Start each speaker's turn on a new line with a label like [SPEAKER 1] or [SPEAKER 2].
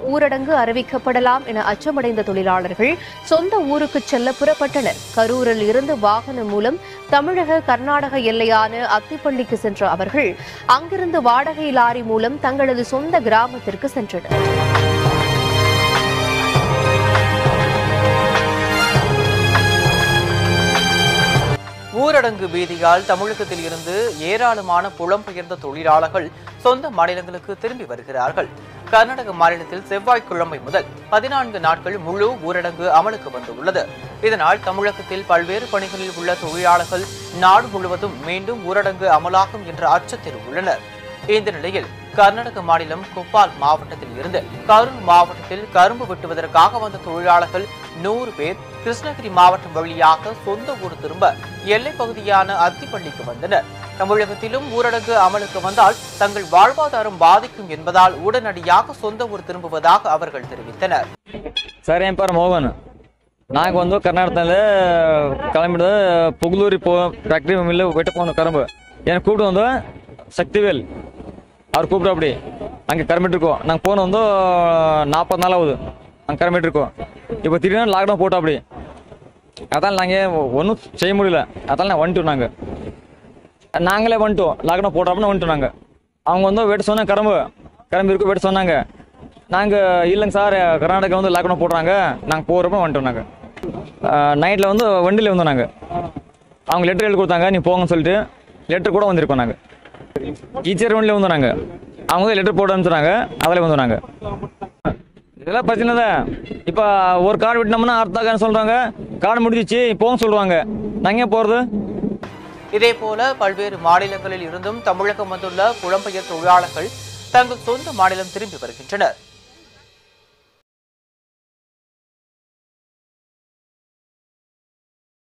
[SPEAKER 1] ஊரடங்கு அறிவிக்கப்படலாம் என அச்சமடைந்த தொழிலாளர்கள் சொந்த ஊருக்கு செல்ல புறப்பட்டனர் கரூரில் இருந்து வாகனம் மூலம் தமிழக கர்நாடக எல்லையான அத்திப்பள்ளிக்கு சென்ற அவர்கள் அங்கிருந்து வாடகை லாரி மூலம் தங்களது சொந்த கிராமத்திற்கு சென்றனர்
[SPEAKER 2] ஊரடங்கு பீதியால் தமிழகத்தில் இருந்து ஏராளமான புலம்பெயர்ந்த தொழிலாளர்கள் சொந்த மாநிலங்களுக்கு திரும்பி வருகிறார்கள் கர்நாடக மாநிலத்தில் செவ்வாய்க்கிழமை முதல் பதினான்கு நாட்கள் முழு ஊரடங்கு அமலுக்கு வந்துள்ளது இதனால் தமிழகத்தில் பல்வேறு பணிகளில் உள்ள தொழிலாளர்கள் நாடு முழுவதும் மீண்டும் ஊரடங்கு அமலாகும் என்ற அச்சத்தில் உள்ளனர் இந்த நிலையில் கர்நாடக மாநிலம் கொப்பால் மாவட்டத்தில் இருந்து கரூர் மாவட்டத்தில் கரும்பு வெட்டுவதற்காக வந்த தொழிலாளர்கள் நூறு பேர் கிருஷ்ணகிரி மாவட்டம் வழியாக சொந்த ஊர் திரும்ப எல்லைப் பகுதியான அத்திப்பள்ளிக்கு வந்தனர் தமிழகத்திலும் ஊரடங்கு அமலுக்கு வந்தால் தங்கள் வாழ்வாதாரம் பாதிக்கும் என்பதால் உடனடியாக சொந்த ஊர் திரும்புவதாக அவர்கள் தெரிவித்தனர்
[SPEAKER 3] ಸರ್ ಎನ್ ಪರ್ ಮೋಹನ್ நாங்கள் வந்து கர்நாடகத்தில் கிளம்பிட்டு புகலூரி போ ஃபேக்ட்ரி மில்லு வெட்ட போகணும் கரும்பு எனக்கு கூப்பிட்டு வந்து சக்திவேல் அவர் கூப்பிட்டு அப்படி அங்கே கிளம்பிட்டுருக்கோம் நாங்கள் போன வந்து நாற்பது நாள் ஆகுது அங்கே கிளம்பிட்டுருக்கோம் இப்போ திடீர்னு லாக்டவுன் போட்டோம் அப்படி அதால் நாங்கள் ஒன்றும் செய்ய முடியல அதால் நான் வந்துட்டோம் நாங்கள் நாங்களே வந்துட்டோம் லாக்டவுன் போட்டோம்னு வந்துட்டோம் நாங்கள் அவங்க வந்து வெட்ட சொன்னாங்க கரும்பு கரும்பு இருக்கு வெட்ட சொன்னாங்க நாங்கள் இல்லைங்க சார் கர்நாடகா வந்து லாக்டவுன் போடுறாங்க நாங்கள் போகிறப்ப வந்துட்டோம் நாங்கள் நைட்டில் வந்து வண்டியில் வந்தோம் நாங்கள் அவங்க லெட்டர் எழுதி கொடுத்தாங்க நீ போங்கன்னு சொல்லிட்டு லெட்டர் கூட வந்திருக்கோம் நாங்கள் ஈச்சர் வண்டியில் வந்தோம் நாங்கள் அவங்க வந்து லெட்டர் போட்டு அனுப்பிச்சுறாங்க அதில் வந்தோம் நாங்கள் இதெல்லாம் பிரச்சனை தான் இப்போ ஒரு கார்டு விட்டோம்னா அடுத்த கார்டு சொல்கிறாங்க கார்டு முடிஞ்சிச்சு போங்க சொல்லுவாங்க நாங்கள் ஏன் போகிறது
[SPEAKER 2] இதே போல பல்வேறு மாநிலங்களில் இருந்தும் தமிழகம் வந்துள்ள புலம்பெயர் தொழிலாளர்கள் தங்கள் சொந்த மாநிலம் திரும்பி வருகின்றனர்